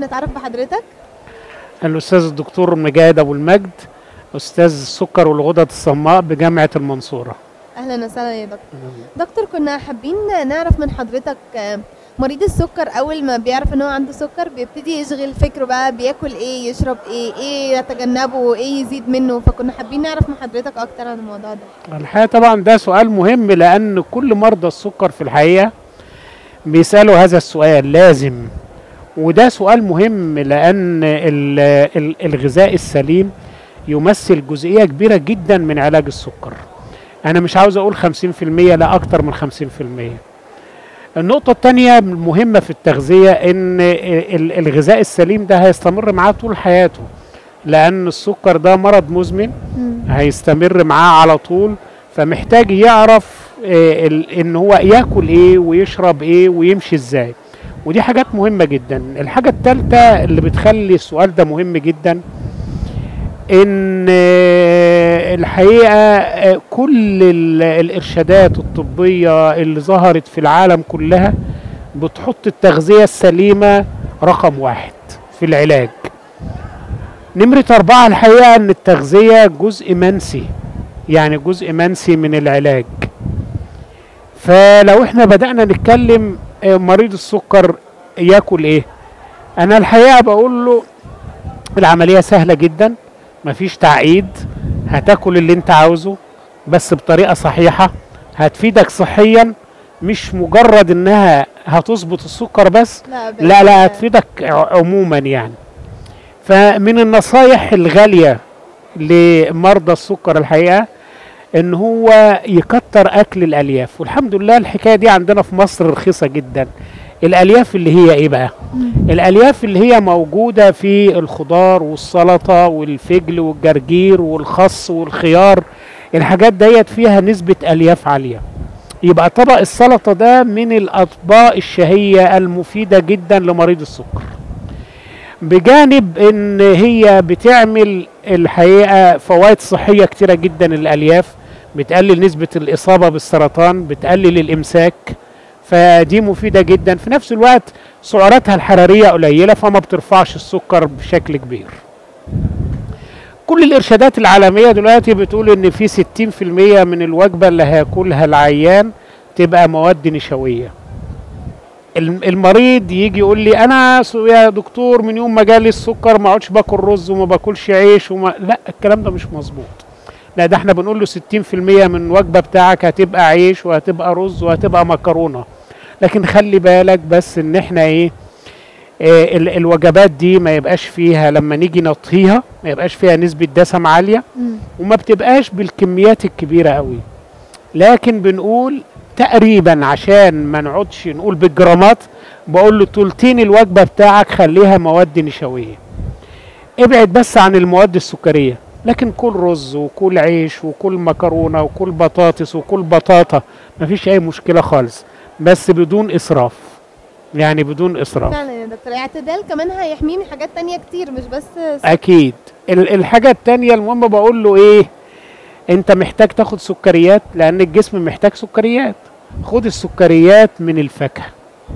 نتعرف بحضرتك الأستاذ الدكتور مجاهد أبو المجد أستاذ السكر والغدد الصماء بجامعة المنصورة اهلا وسهلا يا دكتور دكتور كنا حابين نعرف من حضرتك آه، مريض السكر اول ما بيعرف ان هو عنده سكر بيبتدي يشغل فكره بقى بياكل ايه يشرب ايه ايه يتجنبه ايه يزيد منه فكنا حابين نعرف من حضرتك اكتر عن الموضوع ده الحقيقة طبعا ده سؤال مهم لأن كل مرضى السكر في الحقيقة بيسألوا هذا السؤال لازم وده سؤال مهم لأن ال- ال- الغذاء السليم يمثل جزئية كبيرة جدا من علاج السكر أنا مش عاوز أقول 50% لا أكتر من 50% النقطة الثانية المهمة في التغذية إن ال- الغذاء السليم ده هيستمر معاه طول حياته لأن السكر ده مرض مزمن هيستمر معاه على طول فمحتاج يعرف آه، ال- ان هو ياكل ايه ويشرب ايه ويمشي ازاي ودي حاجات مهمة جدا الحاجة الثالثة اللي بتخلي السؤال ده مهم جدا ان آه، الحقيقة آه، كل ال- الارشادات الطبية اللي ظهرت في العالم كلها بتحط التغذية السليمة رقم واحد في العلاج نمرة أربعة الحقيقة أن التغذية جزء منسي يعني جزء منسي من العلاج فلو احنا بدأنا نتكلم آه، مريض السكر ياكل ايه انا الحقيقة بقول له العملية سهلة جدا مفيش تعقيد هتاكل اللي انت عاوزه بس بطريقة صحيحة هتفيدك صحيا مش مجرد انها هتظبط السكر بس لا بس- لا لا هتفيدك ع- عموما يعني فمن النصايح الغالية لمرضى السكر الحقيقة ان هو يكتر اكل الالياف والحمد لله الحكاية دي عندنا في مصر رخيصة جدا الالياف اللي هي ايه بقى الالياف اللي هي موجودة في الخضار والسلطة والفجل والجرجير والخس والخيار الحاجات ديت فيها نسبة الياف عالية يبقى طبق السلطة ده من الأطباق الشهية المفيدة جدا لمريض السكر بجانب ان هي بتعمل الحقيقة فوائد صحية كتيرة جدا الألياف بتقلل نسبة الإصابة بالسرطان بتقلل الإمساك فدي مفيدة جدا في نفس الوقت سعراتها الحرارية قليلة فما بترفعش السكر بشكل كبير كل الإرشادات العالمية دلوقتي بتقول إن في 60% من الوجبة اللي هياكلها العيان تبقى مواد نشوية الم- المريض يجي يقول لي انا س- يا دكتور من يوم ما جالي السكر ما اقعدش باكل رز وما باكلش عيش وما لا الكلام ده مش مظبوط لا ده احنا بنقول له 60% من الوجبه بتاعك هتبقى عيش وهتبقى رز وهتبقى مكرونه لكن خلي بالك بس ان احنا ايه آه ال- الوجبات دي ما يبقاش فيها لما نيجي نطهيها ما يبقاش فيها نسبه دسم عاليه مم. وما بتبقاش بالكميات الكبيرة قوي لكن بنقول تقريبا عشان ما نقعدش نقول بالجرامات بقول له تلتين الوجبة بتاعك خليها مواد نشوية ابعد بس عن المواد السكرية لكن كل رز وكل عيش وكل مكرونة وكل بطاطس وكل بطاطا مفيش اي مشكلة خالص بس بدون اسراف يعني بدون اسراف فعلا يا دكتور الاعتدال كمان هيحميه من حاجات تانية كتير مش بس سكر. اكيد ال- الحاجه التانية المهم بقول له ايه انت محتاج تاخد سكريات لان الجسم محتاج سكريات خد السكريات من الفاكهه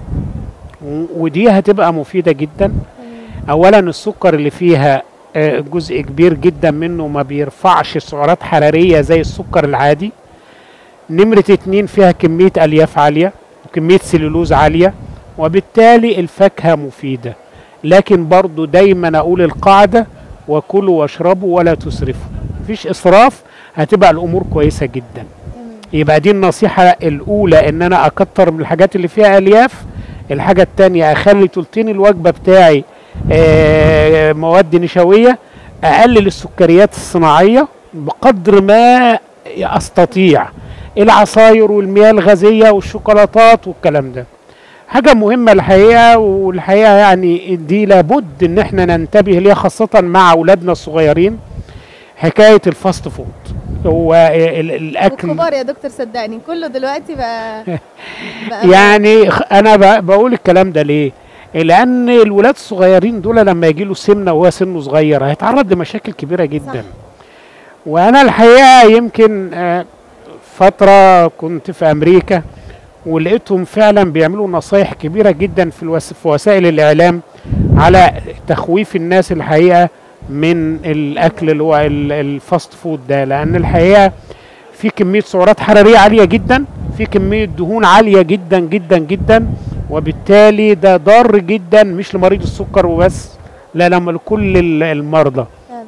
و- ودي هتبقى مفيده جدا اولا السكر اللي فيها آه، جزء كبير جدا منه ما بيرفعش سعرات حراريه زي السكر العادي نمرة اتنين فيها كمية ألياف عالية وكمية سلولوز عالية وبالتالي الفاكهة مفيدة لكن برضو دايما أقول القاعدة وكلوا واشربوا ولا تسرفوا مفيش إسراف هتبقى الأمور كويسة جدا تمام. يبقى دي النصيحة الأولى إن أنا أكتر من الحاجات اللي فيها ألياف الحاجة التانية أخلي تلتين الوجبة بتاعي آه، مواد نشوية أقلل السكريات الصناعية بقدر ما أستطيع العصاير والمياه الغازية والشوكولاتات والكلام ده حاجة مهمة الحقيقة والحقيقة يعني دي لابد ان احنا ننتبه ليها خاصة مع اولادنا الصغيرين حكاية الفاست فود هو ال- الاكل والكبار يا دكتور صدقني كله دلوقتي بقى, بقى يعني خ- انا ب- بقول الكلام ده ليه لان الولاد الصغيرين دول لما يجي له سمنه وهو سنه صغير هيتعرض لمشاكل كبيره جدا صح. وانا الحقيقه يمكن آه، فتره كنت في امريكا ولقيتهم فعلا بيعملوا نصايح كبيره جدا في, الوس... في وسائل الاعلام على تخويف الناس الحقيقه من الاكل اللي هو ال- الفاست فود ده لان الحقيقه في كميه سعرات حراريه عاليه جدا في كميه دهون عاليه جدا جدا جدا وبالتالي ده ضار جدا مش لمريض السكر وبس لا لما لكل ال- المرضى فعلا.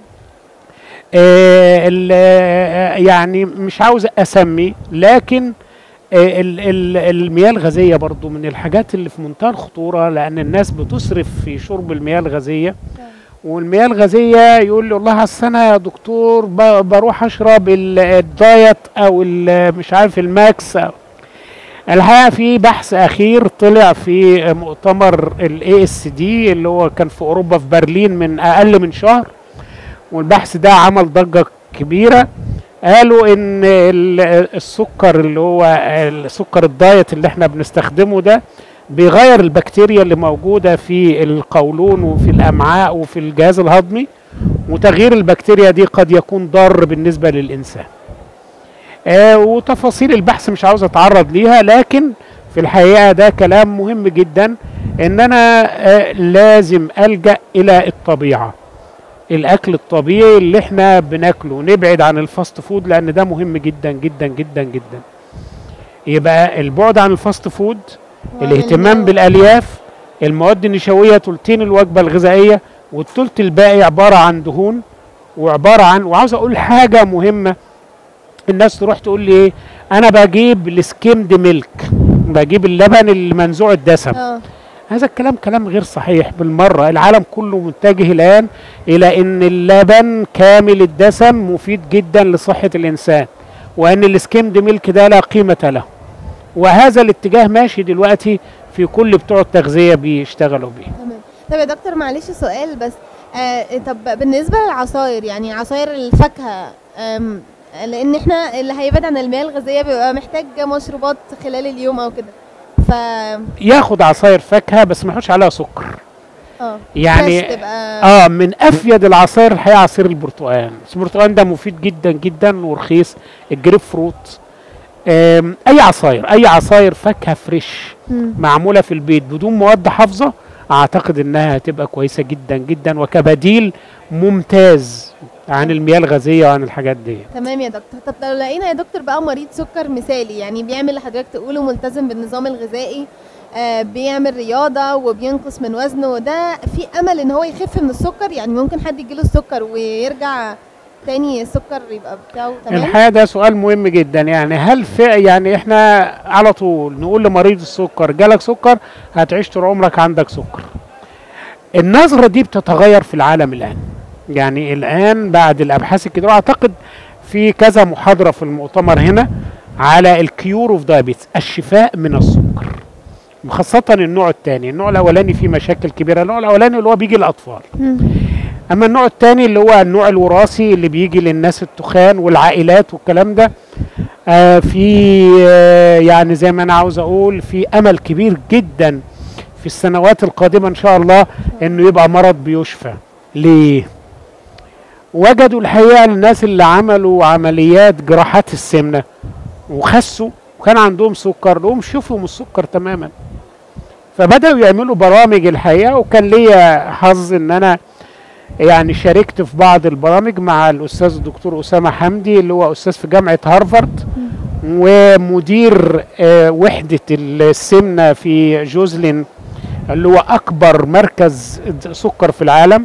آه، ال- آه، يعني مش عاوز اسمي لكن آه، ال- ال- المياه الغازيه برضو من الحاجات اللي في منتهى الخطوره لان الناس بتسرف في شرب المياه الغازيه فعلا. والمياه الغازيه يقول لي والله اصل انا يا دكتور ب- بروح اشرب ال- الدايت او ال- مش عارف الماكس أو الحقيقه في بحث اخير طلع في مؤتمر الاي اس دي اللي هو كان في اوروبا في برلين من اقل من شهر والبحث ده عمل ضجه كبيره قالوا ان ال- السكر اللي هو السكر الدايت اللي احنا بنستخدمه ده بيغير البكتيريا اللي موجوده في القولون وفي الامعاء وفي الجهاز الهضمي وتغيير البكتيريا دي قد يكون ضار بالنسبه للانسان آه وتفاصيل البحث مش عاوز اتعرض ليها لكن في الحقيقه ده كلام مهم جدا ان انا آه لازم الجا الى الطبيعه الاكل الطبيعي اللي احنا بناكله نبعد عن الفاست فود لان ده مهم جدا جدا جدا جدا يبقى البعد عن الفاست فود الاهتمام بالالياف المواد النشويه تلتين الوجبه الغذائيه والتلت الباقي عباره عن دهون وعباره عن وعاوز اقول حاجه مهمه الناس تروح تقول لي ايه انا بجيب السكيمد ميلك بجيب اللبن المنزوع الدسم اه هذا الكلام كلام غير صحيح بالمرة العالم كله متجه الآن إلى أن اللبن كامل الدسم مفيد جدا لصحة الإنسان وأن السكيمد ميلك ده لا قيمة له وهذا الاتجاه ماشي دلوقتي في كل بتوع التغذية بيشتغلوا بيه تمام طب يا دكتور معلش سؤال بس آه طب بالنسبه للعصاير يعني عصاير الفاكهه آم، لان احنا اللي هيبعد عن المياه الغازيه بيبقى محتاج مشروبات خلال اليوم او كده ف ياخد عصاير فاكهة بس ما يحطش عليها سكر اه يعني فريش تبقى اه من افيد العصاير الحقيقه عصير البرتقال بس البرتقال ده مفيد جدا جدا ورخيص الجريب فروت آم، اي عصاير اي عصاير فاكهه فريش مم. معموله في البيت بدون مواد حافظه اعتقد انها هتبقى كويسه جدا جدا وكبديل ممتاز عن المياه الغازيه وعن الحاجات دي تمام يا دكتور طب لو لقينا يا دكتور بقى مريض سكر مثالي يعني بيعمل اللي حضرتك تقوله ملتزم بالنظام الغذائي آه بيعمل رياضة وبينقص من وزنه وده في أمل إن هو يخف من السكر يعني ممكن حد يجيله السكر ويرجع تاني السكر يبقى بتاعه تمام الحقيقه ده سؤال مهم جدا يعني هل في يعني احنا على طول نقول لمريض السكر جالك سكر هتعيش طول عمرك عندك سكر النظره دي بتتغير في العالم الان يعني الان بعد الابحاث الكتير اعتقد في كذا محاضره في المؤتمر هنا على الكيور اوف دايابيتس الشفاء من السكر خاصة النوع الثاني، النوع الأولاني فيه مشاكل كبيرة، النوع الأولاني اللي هو بيجي للأطفال. مم. اما النوع الثاني اللي هو النوع الوراثي اللي بيجي للناس التخان والعائلات والكلام ده آه في آه يعني زي ما انا عاوز اقول في امل كبير جدا في السنوات القادمه ان شاء الله انه يبقى مرض بيشفى ليه وجدوا الحقيقه الناس اللي عملوا عمليات جراحات السمنه وخسوا وكان عندهم سكر لهم شفوا من السكر تماما فبداوا يعملوا برامج الحقيقه وكان ليا حظ ان انا يعني شاركت في بعض البرامج مع الاستاذ الدكتور اسامه حمدي اللي هو استاذ في جامعه هارفارد ومدير آه، وحده السمنه في جوزلين اللي هو اكبر مركز سكر في العالم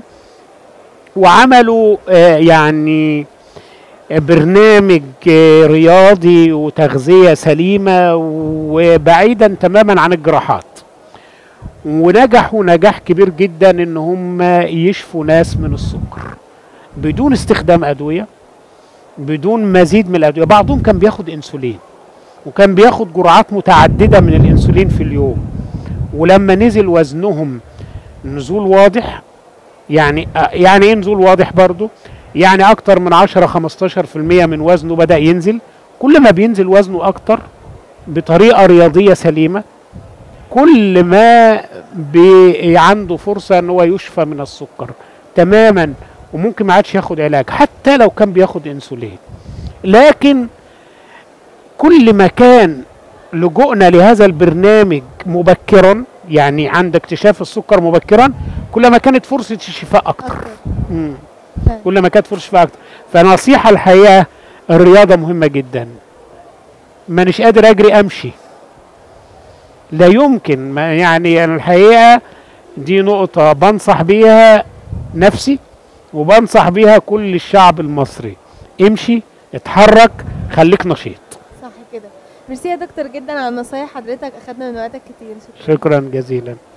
وعملوا آه، يعني برنامج آه، رياضي وتغذيه سليمه وبعيدا تماما عن الجراحات ونجحوا نجاح كبير جدا ان هم يشفوا ناس من السكر بدون استخدام ادويه بدون مزيد من الادويه بعضهم كان بياخد انسولين وكان بياخد جرعات متعدده من الانسولين في اليوم ولما نزل وزنهم نزول واضح يعني يعني ايه نزول واضح برضو يعني اكتر من 10 15% من وزنه بدا ينزل كل ما بينزل وزنه اكتر بطريقه رياضيه سليمه كل ما بي عنده فرصه ان هو يشفى من السكر تماما وممكن ما عادش ياخد علاج حتى لو كان بياخد انسولين لكن كل ما كان لجوءنا لهذا البرنامج مبكرا يعني عند اكتشاف السكر مبكرا كلما كانت فرصه الشفاء اكتر اكتر مم. فعلا. كلما كانت فرصه الشفاء اكتر فنصيحه الحقيقه الرياضه مهمه جدا مانيش قادر اجري امشي لا يمكن ما يعني أنا الحقيقه دي نقطه بنصح بيها نفسي وبنصح بيها كل الشعب المصري امشي اتحرك خليك نشيط صح كده ميرسي يا دكتور جدا على نصايح حضرتك اخدنا من وقتك كتير شكرا شكرا جزيلا